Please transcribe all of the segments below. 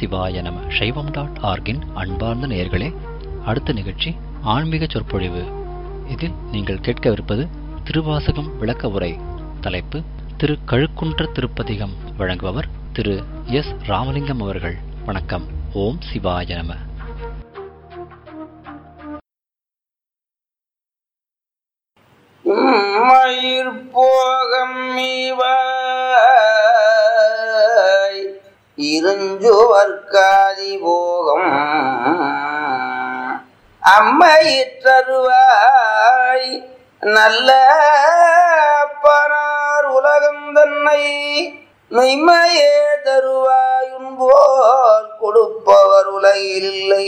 சிவாய நம சைவம் டாட் ஆர்கின் அன்பார்ந்த நேயர்களே அடுத்த நிகழ்ச்சி ஆன்மீக சொற்பொழிவு இதில் நீங்கள் கேட்கவிருப்பது திருவாசகம் விளக்க உரை தலைப்பு திரு கழுக்குன்ற திருப்பதிகம் வழங்குபவர் திரு எஸ் ராமலிங்கம் அவர்கள் வணக்கம் ஓம் சிவாய நம மயிர் போகம் இவாய் இருஞ்சுவர்க்காதி போகம் அம்மையிற்றருவாய் நல்ல பரார் உலகம் தன்னை மெய்மையே தருவாயுன்போல் கொடுப்பவர் உலகில் இல்லை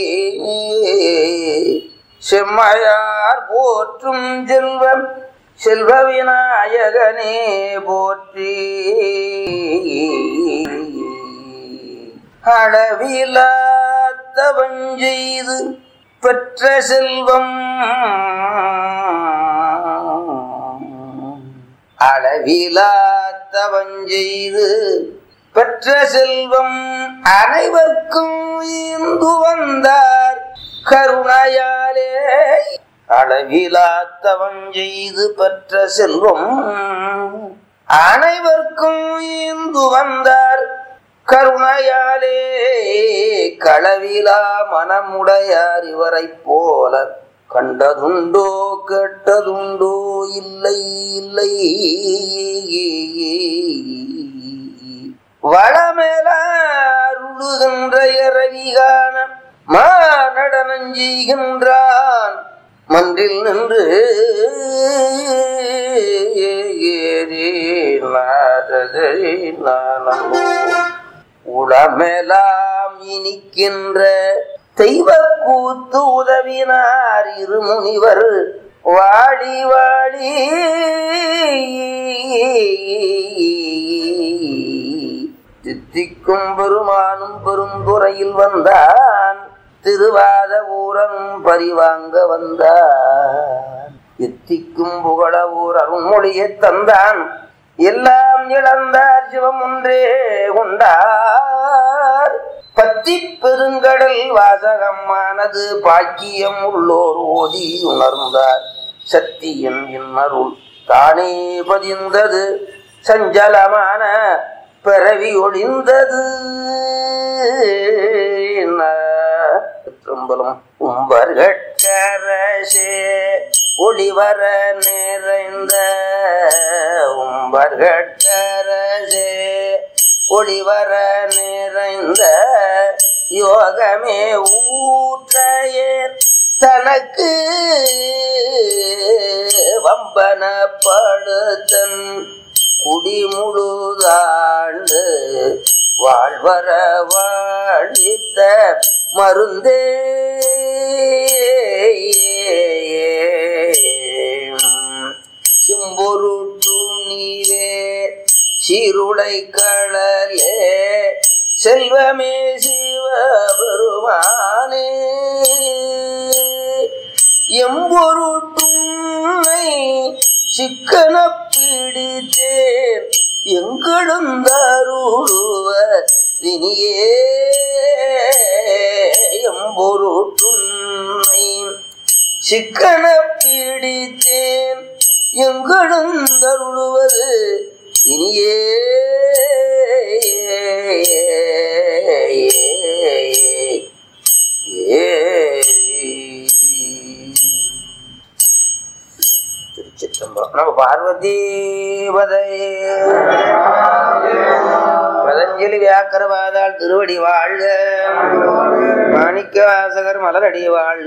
செம்மையார் போற்றும் செல்வம் செல்வ விநாயகனே போற்றி அளவிலாத்தவன் செய்து பெற்ற செல்வம் அளவிலாத்தவன் செய்து பெற்ற செல்வம் அனைவர்க்கும் ஈந்து வந்தார் கருணையாலே அளவிலாத்தவன் செய்து பெற்ற செல்வம் அனைவர்க்கும் ஈந்து வந்தார் கருணையாலே களவிலா மனமுடையார் இவரைப் போல கண்டதுண்டோ கேட்டதுண்டோ இல்லை இல்லை வளமேலாருளுகின்ற இரவிகான மாநடனம் செய்கின்றான் மன்றில் நின்று உளமெலாம் இனிக்கின்ற தெய்வ கூத்து உதவினார் இருமுனிவர் வாடி வாடி தித்திக்கும் பெருமானும் பெருந்துறையில் வந்தான் திருவாத ஊரனும் பரிவாங்க வந்தான் எத்திக்கும் புகழ ஊர் அருண்மொழியை தந்தான் எல்லாம் இழந்தார் சிவம் ஒன்றே கொண்டார் பத்தி பெருங்கடல் வாசகமானது பாக்கியம் உள்ளோர் ஓதி உணர்ந்தார் சத்தியம் இன்னருள் தானே பதிந்தது சஞ்சலமான பிறவி ஒளிந்தது திரும்பலம் உம்பர்கட்கரசே ஒளிவர நிறைந்த உம்பர்கட்கரசே ஒளிவர நிறைந்த யோகமே ஊற்றையே தனக்கு வம்பனப்படுத்தன் குடிமுழுதாண்டு வாழ்வர வாழித்த மருந்தே சிம்பொருட்டு நீவே சீருடை கடலே செல்வமே சிவபெருமானே எம்பொருட்டுமை சிக்கன பிடித்தேன் எங்களும் தருளுவ வினியே எம்பொருட்டுமை சிக்கன பிடித்தேன் எங்களும் தருளுவது இனியே திருச்சிற்றம்பலம் நம்ம பார்வதி பதையே பதஞ்சலி வியாக்கரவாதால் திருவடி வாழ்க மாணிக்க வாசகர் மலரடி வாழ்க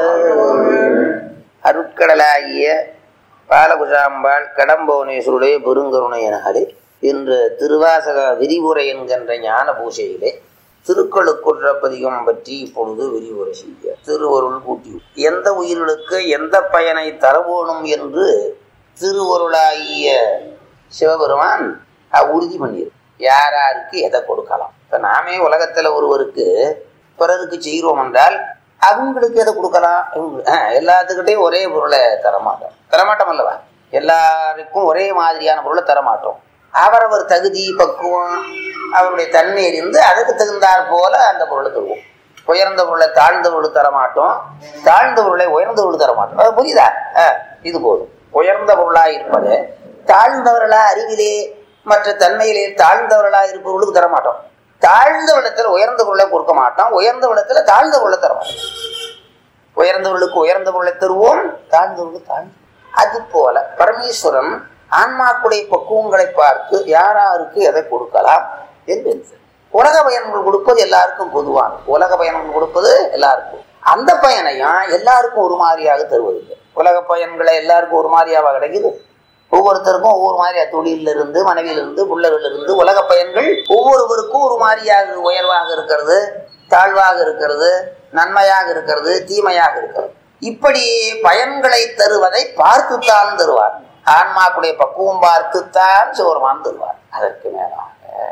அருட்கடலாகிய பாலகுஷாம்பாள் கடம்பவனேஸ்வருடைய பெருங்கருணையினாலே இன்று திருவாசக விரிவுரை என்கின்ற ஞான பூசையிலே திருக்களுக்குற்ற பதிகம் பற்றி இப்பொழுது விரிவுரை செய்ய திருவருள் கூட்டி எந்த உயிர்களுக்கு எந்த பயனை தரவோணும் என்று திருவருளாகிய சிவபெருமான் உறுதி பண்ணியிரு யார் யாருக்கு எதை கொடுக்கலாம் இப்ப நாமே உலகத்துல ஒருவருக்கு பிறருக்கு செய்கிறோம் என்றால் அவங்களுக்கு எதை கொடுக்கலாம் இவங்க எல்லாத்துக்கிட்டையும் ஒரே பொருளை தரமாட்டோம் தரமாட்டோம் அல்லவா எல்லாருக்கும் ஒரே மாதிரியான பொருளை தரமாட்டோம் அவரவர் தகுதி பக்குவம் அவருடைய தன்மை இருந்து அதுக்கு தகுந்தாற் போல அந்த பொருளை தருவோம் உயர்ந்த பொருளை தாழ்ந்த பொருள் தர மாட்டோம் தாழ்ந்த பொருளை உயர்ந்த பொருள் தர மாட்டோம் அது புரியுதா ஆ, இது போதும் உயர்ந்த பொருளாக இருப்பது தாழ்ந்தவர்களா அறிவிலே மற்ற தன்மையிலே தாழ்ந்தவர்களா இருப்பவர்களுக்கு தர மாட்டோம் தாழ்ந்த விடத்துல உயர்ந்த பொருளை கொடுக்க மாட்டோம் உயர்ந்த விடத்துல தாழ்ந்த பொருளை தர மாட்டோம் உயர்ந்தவர்களுக்கு உயர்ந்த பொருளை தருவோம் தாழ்ந்தவர்களுக்கு தாழ்ந்த அது போல பரமேஸ்வரன் ஆன்மாக்குடைய பக்குவங்களை பார்த்து யாராருக்கு எதை கொடுக்கலாம் என்று எண்ணுகிறார். உலக பயன்கள் கொடுப்பது எல்லாருக்கும் பொதுவான உலக பயன்கள் கொடுப்பது எல்லாருக்கும் அந்த பயனையும் எல்லாருக்கும் ஒரு மாதிரியாக தருவதில்லை உலக பயன்களை எல்லாருக்கும் ஒரு மாதிரியாவா கிடைக்குது ஒவ்வொருத்தருக்கும் ஒவ்வொரு மாதிரியா தொழில இருந்து மனைவியிலிருந்து பிள்ளைகள் இருந்து உலக பயன்கள் ஒவ்வொருவருக்கும் ஒரு மாதிரியாக உயர்வாக இருக்கிறது தாழ்வாக இருக்கிறது நன்மையாக இருக்கிறது தீமையாக இருக்கிறது இப்படி பயன்களை தருவதை பார்த்துத்தான் தருவார் ஆன்மாக்குடைய பக்குவம் பார்த்துத்தான் சிவருமான் தருவார் அதற்கு மேலாக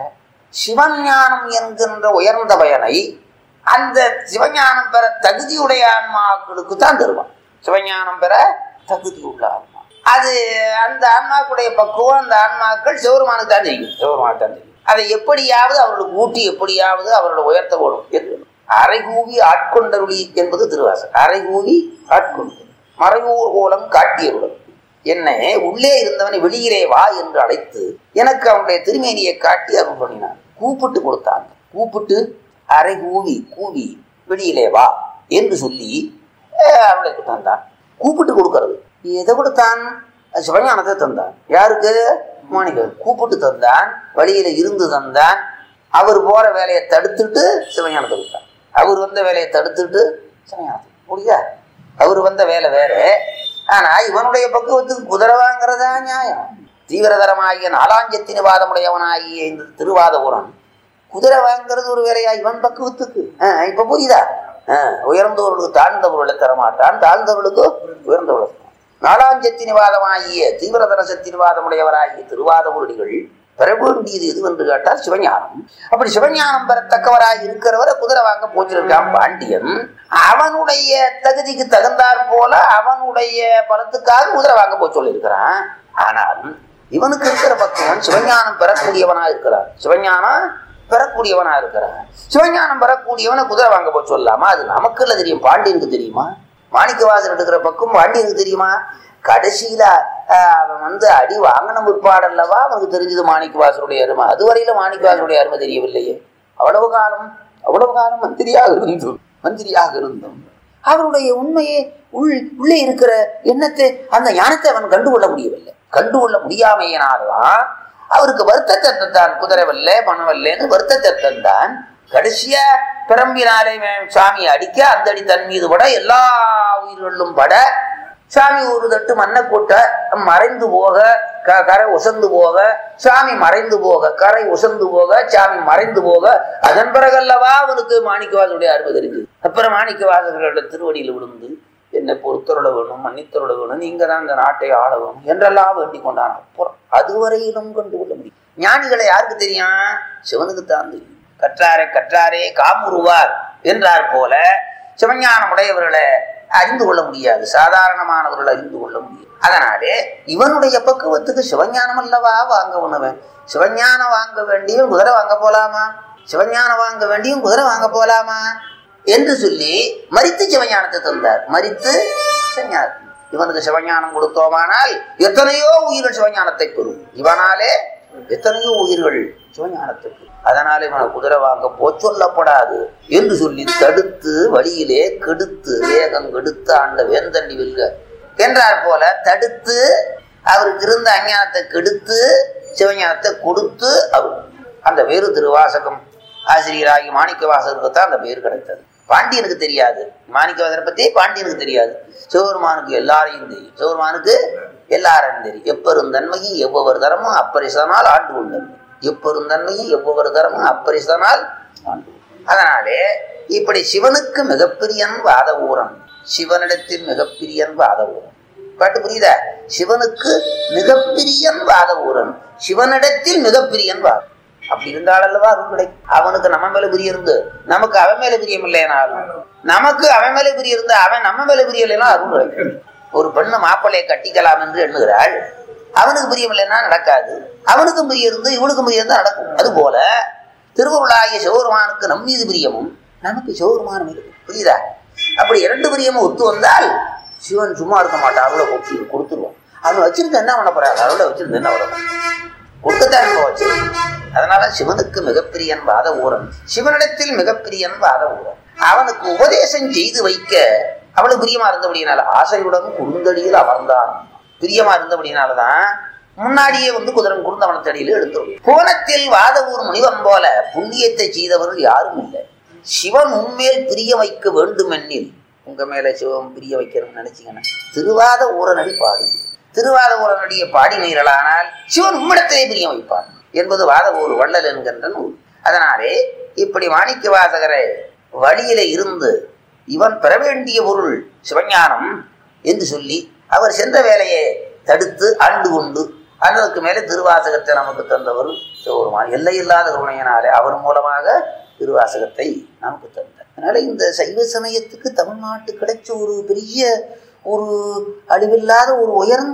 சிவஞானம் என்கின்ற உயர்ந்த பயனை அந்த சிவஞானம் பெற தகுதியுடைய ஆன்மாக்களுக்கு தான் தருவான் சிவஞானம் பெற தகுதி உள்ள ஆன்மா அது அந்த ஆன்மாக்குடைய பக்குவம் அந்த ஆன்மாக்கள் சிவருமானுக்கு தான் தெரியும் சிவருமானுக்கு தான் தெரியும் அதை எப்படியாவது அவர்களுக்கு ஊட்டி எப்படியாவது அவர்களை உயர்த்த ஓடும் என்று அரைகூவி ஆட்கொண்டருளி என்பது திருவாசகம் அரைகூவி ஆட்கொண்டு மறைவூர் கோலம் காட்டியருடன் என்னை உள்ளே இருந்தவனை வெளியிலே வா என்று அழைத்து எனக்கு அவனுடைய திருமேனியை காட்டி அருள் பண்ணினான் கூப்பிட்டு கொடுத்தான் கூப்பிட்டு அரை கூவி கூவி வெளியிலே வா என்று சொல்லி அஹ், அருளை தந்தான் கூப்பிட்டு கொடுக்கறது எதை கொடுத்தான் சிவஞானத்தை தந்தான் யாருக்கு மாணிக்க கூப்பிட்டு தந்தான் வழியில இருந்து தந்தான் அவர் போற வேலையை தடுத்துட்டு சிவஞானத்தை கொடுத்தான் அவர் வந்த வேலையை தடுத்துட்டு சிவஞானத்தை புரியுதா அவர் வந்த வேலை வேற ஆனா இவனுடைய பக்குவத்துக்கு குதிரை வாங்குறதா நியாயம் தீவிரதரமாகிய நாலாஞ்சத்தின் வாதமுடையவனாகிய இந்த திருவாதபுரம் குதிரை வாங்குறது ஒரு வேலையா இவன் பக்குவத்துக்கு ஆஹ் இப்ப புரியுதா ஆஹ் உயர்ந்தவர்களுக்கு தாழ்ந்தவர்களை தரமாட்டான் தாழ்ந்தவர்களுக்கு உயர்ந்தவர்களை தருவான். நாலாஞ்சத்தின் வாதமாகிய தீவிரதரசத்தின் வாதமுடையவராகிய திருவாதபுரடிகள் பெற வேண்டியது எது என்று கேட்டால் சிவஞானம் அப்படி சிவஞானம் பெறத்தக்கவராய் இருக்கிறவரை குதிரை வாங்க போச்சிருக்கான் பாண்டியன் அவனுடைய தகுதிக்கு தகுந்தாற் போல அவனுடைய பலத்துக்காக குதிரை வாங்க போய் சொல்லியிருக்கிறான் ஆனால் இவனுக்கு இருக்கிற பக்தவன் சிவஞானம் பெறக்கூடியவனா இருக்கிறான் சிவஞானம் பெறக்கூடியவனா இருக்கிறான் சிவஞானம் பெறக்கூடியவனை குதிரை வாங்க போய் சொல்லலாமா அது நமக்கு இல்ல தெரியும் பாண்டியனுக்கு தெரியுமா மாணிக்கவாசன் எடுக்கிற பக்கம் பாண்டியனுக்கு தெரியுமா கடைசியில ஆஹ், அவன் வந்து அடி வாங்கின முற்பாடல்லவா அவனுக்கு தெரிஞ்சது மாணிக்கவாசருடைய அருமை அதுவரையில மாணிக்கவாசருடைய அருமை தெரியவில்லையே அவ்வளவு காலம் அவ்வளவு காலம் மந்திரியாக இருந்தும் மந்திரியாக இருந்தும் அவருடைய உண்மையை உள் உள்ளே இருக்கிற எண்ணத்தை அந்த ஞானத்தை அவன் கண்டுகொள்ள முடியவில்லை கண்டுகொள்ள முடியாமையினால்தான் அவருக்கு வருத்தத்தை தந்தான் குதிரை வல்ல பணம் வல்லேன்னு வருத்தத்தை தந்தான் கடைசியா பிறம்பினாலே இவன் சாமியை அடிக்க அந்த அடி தன் மீது பட எல்லா உயிர்களும் பட சாமி ஒரு தட்டு மண்ணை கூட்ட மறைந்து போக க- கரை உசந்து போக சாமி மறைந்து போக கரை உசந்து போக சாமி மறைந்து போக அதன் பிறகல்லவா அவனுக்கு மாணிக்கவாசனுடைய அருமை தெரிஞ்சது அப்புறம் மாணிக்கவாசகர்களோட திருவடியில் விழுந்து என்னை பொறுத்தருள வேணும் மன்னித்தருள வேணும் நீங்க தான் இந்த நாட்டை ஆள வேணும் என்றெல்லாம் வேண்டிக் கொண்டான் அப்புறம் அதுவரையிலும் கண்டு கொள்ள முடியும் ஞானிகளை யாருக்கு தெரியும் சிவனுக்கு தான் தெரியும் கற்றாரே கற்றாரே காமுருவார் என்றார் போல சிவஞானம் உடையவர்களை அறிந்து கொள்ள முடியாது சாதாரணமானவர்கள் அறிந்து கொள்ள முடியாது அதனாலே இவனுடைய பக்குவத்துக்கு சிவஞானம் அல்லவா வாங்க உணவன் சிவஞானம் வாங்க வேண்டியும் குதிரை வாங்க போலாமா சிவஞானம் வாங்க வேண்டியும் குதிரை வாங்க போலாமா என்று சொல்லி மரித்து சிவஞானத்தை தந்தார் மரித்து சிவஞானம் இவனுக்கு சிவஞானம் கொடுத்தோமானால் எத்தனையோ உயிர்கள் சிவஞானத்தை பெறும் இவனாலே எத்தனையோ உயிர்கள் சிவஞானத்துக்கு அதனால இவனை குதிரை வாங்க போச்சொல்லப்படாது என்று சொல்லி தடுத்து வழியிலே கெடுத்து வேகம் கெடுத்து ஆண்ட வேந்தண்டி வெல்க என்றார் போல தடுத்து அவருக்கு இருந்த அஞ்ஞானத்தை கெடுத்து சிவஞானத்தை கொடுத்து அவர் அந்த வேறு திருவாசகம் ஆசிரியராகி மாணிக்க வாசகருக்கு தான் அந்த பேர் கிடைத்தது பாண்டியனுக்கு தெரியாது மாணிக்க வாசகரை பத்தி பாண்டியனுக்கு தெரியாது சிவபெருமானுக்கு எல்லாரையும் தெரியும் சிவபெருமானுக்கு எல்லாரையும் தெரியும் எப்பெருந்தன்மையும் எவ்வொரு தரமும் அப்பரிசனால் ஆண்டு கொண்டது எப்பெருந்தன்மையும் எவ்வொரு தரமும் அப்பரிசனால் ஆண்டு கொண்டது. அதனாலே இப்படி சிவனுக்கு மிகப்பிரியன் வாத ஊரன் சிவனிடத்தில் மிகப்பிரியன் வாத ஊரன் பாட்டு புரியுதா சிவனுக்கு மிகப்பிரியன் வாத ஊரன் சிவனிடத்தில் மிகப்பிரியன் வாதம் அப்படி இருந்தாலல்லவா அருள் கிடைக்கும் அவனுக்கு நம்ம மேல பிரியம் இருந்து நமக்கு அவன் மேல பிரியம் இல்லைனாலும் நமக்கு அவன் மேல பிரியம் இருந்து அவன் நம்ம மேல பிரியம் இல்லைனா அருள் கிடைக்கும் ஒரு பெண்ணு மாப்பிள்ளையை கட்டிக்கலாம் என்று எண்ணுகிறாள் அவனுக்கு பிரியம் இல்லைன்னா நடக்காது அவனுக்கும் பிரியம் இருந்து இவனுக்கும் பிரியம் இருந்தா நடக்கும் அது போல திருவருளாகிய சிவபெருமானுக்கு நம் மீது பிரியமும் நமக்கு சிவபெருமானும் இருக்கு புரியுதா அப்படி இரண்டு பிரியமும் ஒத்து வந்தால் சிவன் சும்மா இருக்க மாட்டான் அவ்வளோ கொட்டி கொடுத்துருவோம் அவன் வச்சிருந்த என்ன பண்ண போறாங்க அவ்வளோ வச்சிருந்த என்ன வரும் கொடுக்கத்தான் நம்ம வச்சிருக்கோம் அதனால சிவனுக்கு மிகப்பிரியன் வாத ஊரன் சிவனிடத்தில் மிகப்பிரியன் வாத ஊரன் அவனுக்கு உபதேசம் செய்து வைக்க அவளுக்கு பிரியமா இருந்தபடினால ஆசையுடன் குறுந்தடியில் அமர்ந்தான் பிரியமா இருந்தபடினாலதான் முன்னாடியே வந்து குதிரன் குருந்தவனத்தடியில் எடுத்தோம் புவனத்தில் வாத ஊர் முனிவன் போல புண்ணியத்தை செய்தவர்கள் யாரும் இல்லை சிவன் உண்மையில் பிரிய வைக்க வேண்டுமென்னில் உங்க மேல சிவம் பிரிய வைக்கணும்னு நினைச்சீங்கன்னா திருவாத ஊரனடி பாடு திருவாத ஊரனடிய பாடினீர்களானால் சிவன் உம்மிடத்திலே பிரிய வைப்பான் என்பது வாத ஊர் வள்ளல் என்கின்ற நூல் அதனாலே இப்படி மாணிக்க வாசகரை வழியில இருந்து இவன் பெற வேண்டிய பொருள் சிவஞானம் என்று சொல்லி அவர் சென்ற வேலையை தடுத்து ஆண்டு கொண்டு அதற்கு மேலே திருவாசகத்தை நமக்கு தந்தவர் சிவபெருமான் எல்லையில்லாத கருணையினாலே அவர் மூலமாக திருவாசகத்தை நமக்கு தந்தார் அதனால இந்த சைவ சமயத்துக்கு தமிழ்நாட்டு கிடைச்ச ஒரு பெரிய ஒரு அழிவில்லாத ஒரு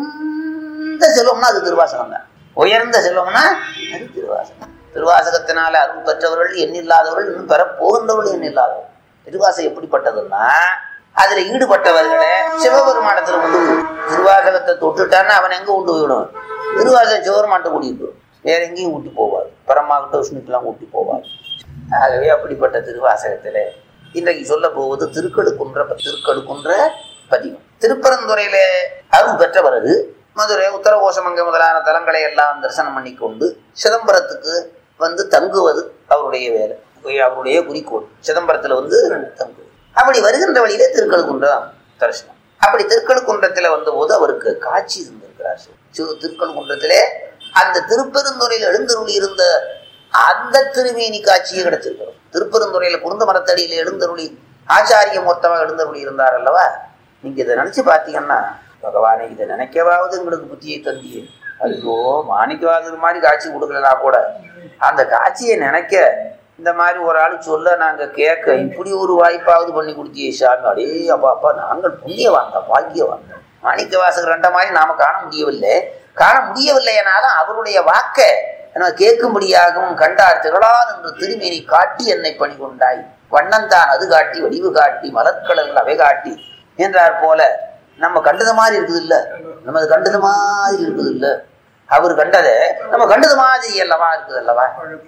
உயர்ந்த செல்வம்னா அது திருவாசகம் தான் உயர்ந்த செல்வம்னா அது திருவாசகம் திருவாசகத்தினால அருள் பெற்றவர்கள் எண்ணில்லாதவர்கள் இன்னும் பெற போகின்றவர்கள் எண்ணில்லாதவர்கள் திருவாசகம் எப்படிப்பட்டதுன்னா அதுல ஈடுபட்டவர்களை சிவபெருமானத்துல கொண்டு போய் திருவாசகத்தை தொட்டுட்டான்னா அவன் எங்க கொண்டு போயிடும் திருவாசகம் சிவபெருமான்ட்ட கூட்டிட்டு போயிடும் வேற எங்கேயும் கூட்டி போவார் பரமாகிட்ட விஷ்ணுக்கெல்லாம் கூட்டி போவார் ஆகவே அப்படிப்பட்ட திருவாசகத்துல இன்றைக்கு சொல்ல போவது திருக்கடுக்குன்ற திருக்கடுக்குன்ற பதிகம் திருப்பரந்துறையில அருள் பெற்ற பிறகு மதுரை உத்தரகோசமங்க முதலான தலங்களை எல்லாம் தரிசனம் பண்ணி கொண்டு சிதம்பரத்துக்கு வந்து தங்குவது அவருடைய வேலை அவருடைய குறிக்கோள் சிதம்பரத்துல வந்து தங்குவது அப்படி வருகின்ற வழியிலே திருக்கழுக்குன்றம் தரிசனம் அப்படி திருக்கழுக்குன்றத்துல வந்தபோது அவருக்கு காட்சி இருந்திருக்கிறார் சிவ- திருக்கழுக்குன்றத்திலே அந்த திருப்பெருந்துறையில் எழுந்தருளி இருந்த அந்த திருமேனி காட்சியே கிடைச்சிருக்கிறோம் திருப்பெருந்துறையில குருந்த மரத்தடியில எழுந்தருளி ஆச்சாரிய மொத்தமாக எழுந்தருளி இருந்தார் அல்லவா நீங்க இதை நினைச்சு பார்த்தீங்கன்னா பகவானே இதை நினைக்கவாவது எங்களுக்கு புத்தியை தந்தியே ஐயோ மாணிக்கவாதர் மாதிரி காட்சி கொடுக்கலனா கூட அந்த காட்சியை நினைக்க இந்த மாதிரி ஒரு ஆள் சொல்ல நாங்க கேட்க இப்படி ஒரு வாய்ப்பாவது பண்ணி கொடுத்தியே சாமி அடே அப்பா அப்பா நாங்கள் புண்ணியவாங்க பாக்கியவாங்க மாணிக்க வாசகர் ரெண்ட மாதிரி நாம காண முடியவில்லை காண முடியவில்லைனாலும் அவருடைய வாக்கை நம்ம கேட்கும்படியாகவும் கண்டார் திகழான் என்று திருமேனி காட்டி என்னை பணி கொண்டாய் வண்ணந்தான் அது காட்டி வடிவு காட்டி மலர்கடல்கள் அவை காட்டி என்றார் போல நம்ம கண்டது மாதிரி இருக்குது இல்ல நம்ம அது கண்டது மாதிரி இருக்குது இல்ல அவர் கண்டதை நம்ம கண்டது மாதிரி அல்லவா இருக்குது அல்லவா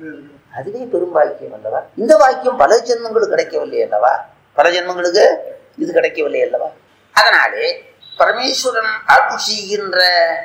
அதுவே பெரும் பாக்கியம் அல்லவா இந்த பாக்கியம் பல ஜென்மங்களுக்கு கிடைக்கவில்லை அல்லவா பல ஜென்மங்களுக்கு இது கிடைக்கவில்லை அல்லவா அதனாலே பரமேஸ்வரன் அருள் செய்கின்ற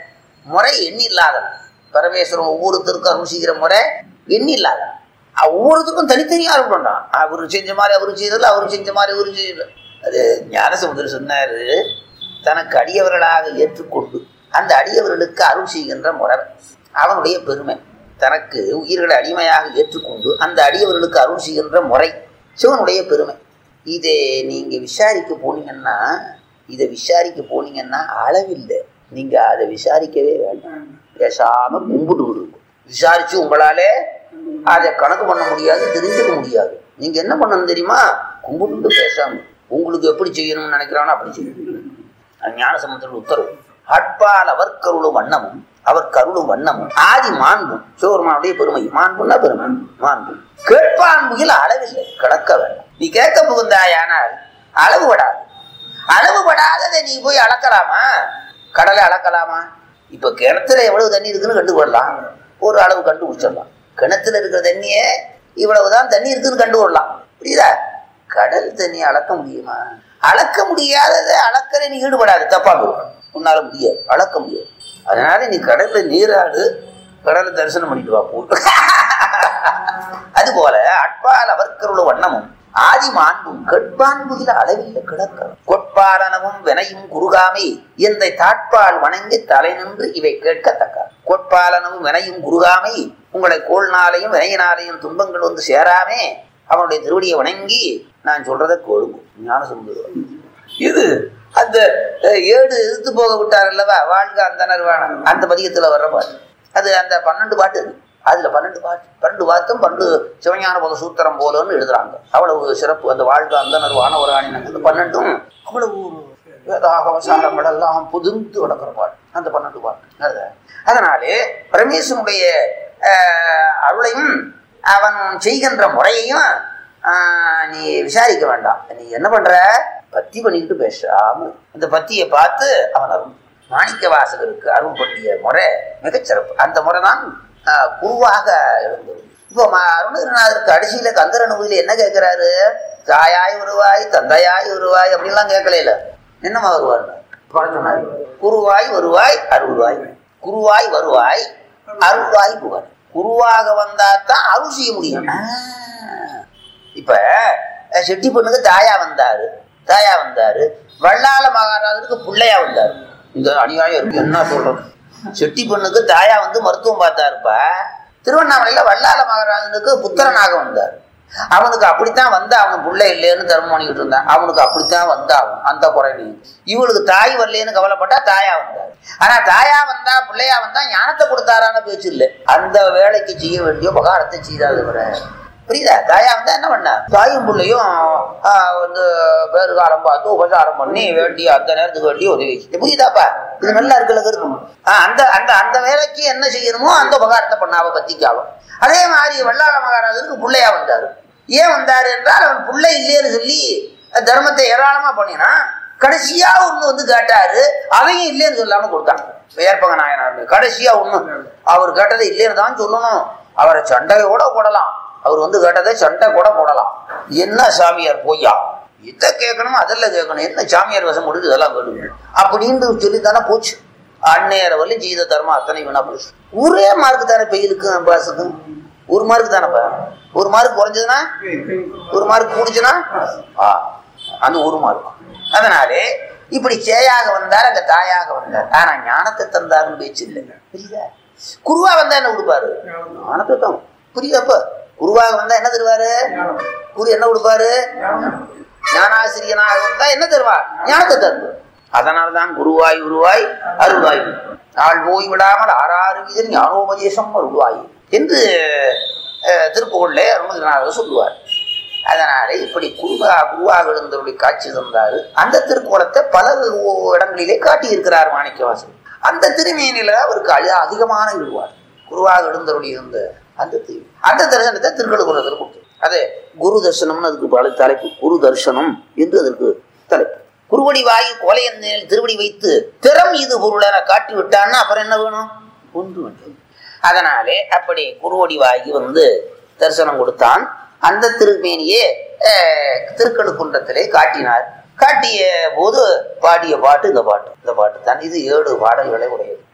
முறை எண்ணில்லாதவன் பரமேஸ்வரன் ஒவ்வொருத்தருக்கும் அருள் செய்கிற முறை எண்ணில்லாதவன் அஹ் ஒவ்வொருத்தருக்கும் தனித்தனியா இருக்கணும் அவரு செஞ்ச மாதிரி அவரு செய்ததில்ல அவரு செஞ்ச மாதிரி அவரு செய்யல அது ஞானசமுதர் சொன்னாரு தனக்கு அடியவர்களாக ஏற்றுக்கொண்டு அந்த அடியவர்களுக்கு அருள் செய்கின்ற முறை அவனுடைய பெருமை தனக்கு உயிர்களை அடிமையாக ஏற்றுக்கொண்டு அந்த அடியவர்களுக்கு அருள் செய்கின்ற முறை சிவனுடைய பெருமை இதை நீங்க விசாரிக்க போனீங்கன்னா இதை விசாரிக்க போனீங்கன்னா அளவில்லை நீங்க அதை விசாரிக்கவே வேண்டாம் பேசாம கும்பிட்டு விடுங்க விசாரிச்சு உங்களாலே அதை கணக்கு பண்ண முடியாது தெரிஞ்சுக்க முடியாது நீங்க என்ன பண்ணணும் தெரியுமா கும்பிட்டு பேசாம உங்களுக்கு எப்படி செய்யணும்னு நினைக்கிறானோ அப்படி செய்யணும் அது ஞானசமுத்திரன் உத்தரவு அட்பால் அவர் கருளும் வண்ணமும் அவர் கருளும் வண்ணமும் ஆதி மாண்பும் சிவபெருமானுடைய பெருமை மாண்புன்னா பெருமை மாண்பு கேட்பான்புகில் அளவில்லை கிடக்க வேண்டாம் நீ கேட்க புகுந்தாயானால் அளவு படாது அளவு படாததை நீ போய் அளக்கலாமா கடலை அளக்கலாமா இப்ப கிணத்துல எவ்வளவு தண்ணி இருக்குன்னு கண்டுபிடலாம் ஒரு அளவு கண்டுபிடிச்சிடலாம் கிணத்துல இருக்கிற தண்ணியே இவ்வளவுதான் தண்ணி இருக்குன்னு கண்டுபிடலாம் புரியுதா கடல் தண்ணி அளக்க முடியுமா அளக்க முடியாததை அளக்கல நீ ஈடுபடாது தப்பா போகும் உன்னால முடியாது அளக்க முடியாது அதனால நீ கடல்ல நீராடு கடலை தரிசனம் பண்ணிட்டு வா போ அதுபோல அட்பால் அவர்க்கருள வண்ணமும் ஆதி மாண்பும் கட்பான்புகில அளவில்லை கிடக்க கொட்பாலனவும் வினையும் குறுகாமை இந்த தாட்பால் வணங்கி தலை நின்று இவை கேட்கத்தக்க கொட்பாலனவும் வினையும் குறுகாமை உங்களை கோள்னாலையும் வினையினாலையும் துன்பங்கள் வந்து சேராமே அவனுடைய திருவடியை வணங்கி நான் சொல்றதை கொழுங்கும் ஞான சுந்தரம் இது அந்த அஹ், ஏடு எதிர்த்து போக விட்டார் அல்லவா வாழ்க அந்த நர்வாணம் அந்த பதிகத்துல வர்ற பாட்டு அது அந்த பன்னெண்டு பாட்டு இருக்கு அதுல பன்னெண்டு பாட்டு பன்னெண்டு பாட்டும் பன்னெண்டு சிவஞான போத சூத்திரம் போலன்னு எழுதுறாங்க அவ்வளவு சிறப்பு அந்த வாழ்க அந்த நர்வான ஒரு ஆணினங்க அந்த பன்னெண்டும் அவ்வளவு வேதாகவசாரங்கள் எல்லாம் புதுந்து கிடக்கிற பாட்டு அந்த பன்னெண்டு பாட்டு அது. அதனாலே பரமேஸ்வனுடைய ஆஹ், அருளையும் அவன் செய்கின்ற முறையையும் ஆஹ், நீ விசாரிக்க வேண்டாம் நீ என்ன பண்ற பத்தி பண்ணிக்கிட்டு பேசாம இந்த பத்தியை பார்த்து அவன் அருள் மாணிக்க வாசகருக்கு அருள் பண்ணிய முறை மிகச்சிறப்பு அந்த முறை தான் ஆஹ், குருவாக இருந்தது இப்போ ம- அருணகிரிநாதருக்கு கடைசியில கந்தர் அனுபவியில என்ன கேட்கிறாரு தாயாய் வருவாய் தந்தையாய் வருவாய் அப்படின்லாம் கேட்கல என்னமா வருவார் சொன்னாரு குருவாய் வருவாய் அருள்வாய் குருவாய் வருவாய் அருள்வாய் புகழ் குருவாக வந்தா தான் அருள் செய்ய முடியும் ஆ. இப்ப அஹ், செட்டி பொண்ணுக்கு தாயா வந்தாரு தாயா வந்தாரு வள்ளால மகாராஜருக்கு பிள்ளையா வந்தாரு இந்த அநியாயம் இருக்கு என்ன சொல்றது செட்டி பொண்ணுக்கு தாயா வந்து மருத்துவம் பார்த்தாருப்பா திருவண்ணாமலையில வள்ளால மகாராஜனுக்கு புத்திரனாக வந்தார் அவனுக்கு அப்படித்தான் வந்தா அவன் புள்ள இல்லைன்னு தர்மம் பண்ணிக்கிட்டு இருந்தான் அவனுக்கு அப்படித்தான் வந்தாகும் அந்த குறை நீ இவளுக்கு தாய் வரலைன்னு கவலைப்பட்டா தாயா வந்தார் ஆனா தாயா வந்தா பிள்ளையா வந்தா ஞானத்தை கொடுத்தாரான பேச்சு இல்லை அந்த வேலைக்கு செய்ய வேண்டிய உபகாரத்தை செய்தாது வர புரியுதா தாயா வந்தா என்ன பண்ணா தாயும் பிள்ளையும் ஆஹ், வந்து பேரு காலம் பார்த்து உபசாரம் பண்ணி வேண்டிய அந்த நேரத்துக்கு வேண்டிய உதவி செய்யுது. புரியுதாப்பா இது நல்லா இருக்குல்ல கருத்து ஆஹ், அந்த அந்த அந்த வேலைக்கு என்ன செய்யணுமோ அந்த உபகாரத்தை பண்ணாவ பத்திக்காவும் அதே மாதிரி வல்லாள மகாராஜருக்கு பிள்ளையா வந்தாரு ஏன் வந்தாரு என்றால் அவன் பிள்ளை இல்லைன்னு சொல்லி தர்மத்தை ஏராளமா பண்ணினான் கடைசியா ஒண்ணு வந்து கேட்டாரு அதையும் இல்லைன்னு சொல்லாம கொடுத்தாங்க ஏற்பங்க நாயனார் கடைசியா ஒண்ணு அவர் கேட்டதை இல்லைன்னு தான் சொல்லணும் அவரை சண்டையோட போடலாம் அவர் வந்து கேட்டதை சண்டை கூட போடலாம் என்ன சாமியார் பொய்யா இதை கேட்கணும் அதெல்லாம் கேட்கணும் என்ன சாமியார் வசம் கொடுத்து இதெல்லாம் கேட்கணும் அப்படின்னு சொல்லி தானே போச்சு அன்னையரை வரலும் ஜீத தர்மம் அத்தனை வீணா போச்சு ஒரே மார்க் தானே பெயிலுக்கும் பாஸுக்கும் ஒரு மார்க் தானேப்பா ஒரு மார்க் குறைஞ்சதுன்னா ஒரு மார்க் கூடிச்சுன்னா ஆ அந்த ஒரு மார்க் அதனாலே இப்படி சேயாக வந்தார் அங்க தாயாக வந்தார் ஆனா ஞானத்தை தந்தாருன்னு பேச்சு இல்லை புரியுதா குருவா வந்தா என்ன கொடுப்பாரு ஞானத்தை தான் புரியுதாப்ப குருவாக வந்தா என்ன தருவாரு குரு என்ன கொடுப்பாரு ஞானாசிரியனாக வந்தா என்ன தருவார் ஞானத்தை தருவார் அதனால்தான் குருவாய் உருவாய் அருள்வாய் நாள் போய் விடாமல் ஆறாறு வீதம் ஞானோபதேசம் அருள்வாய் என்று அஹ், திருப்புகழ்லே அருணகிரிநாதர் சொல்லுவார் அதனால இப்படி குருவா குருவாக இருந்தவருடைய காட்சி தந்தாரு அந்த திருக்கோலத்தை பல இடங்களிலே காட்டியிருக்கிறார் மாணிக்கவாசன் அந்த திருமேனில அவருக்கு அழ அதிகமான விடுவார் குருவாக எழுந்தருடைய இருந்த அந்த திரு அந்த தரிசனத்தை திருக்கழுகுலத்தில் கொடுத்தார் அது குரு தரிசனம்னு அதுக்கு பல தலைப்பு குரு தரிசனம் என்று அதற்கு தலைப்பு குருவடி வாயு கோலையந்தனில் திருவடி வைத்து திறம் இது பொருளென காட்டி விட்டான்னா அப்புறம் என்ன வேணும் ஒன்று வேண்டும் அதனாலே அப்படி குருவடி வாகி வந்து தரிசனம் கொடுத்தான் அந்த திருமேனியே அஹ், திருக்கழுக்குன்றத்திலே காட்டினார் காட்டிய போது பாடிய பாட்டு இந்த பாட்டு இந்த பாட்டு தான் இது ஏழு பாடல்களை உடையது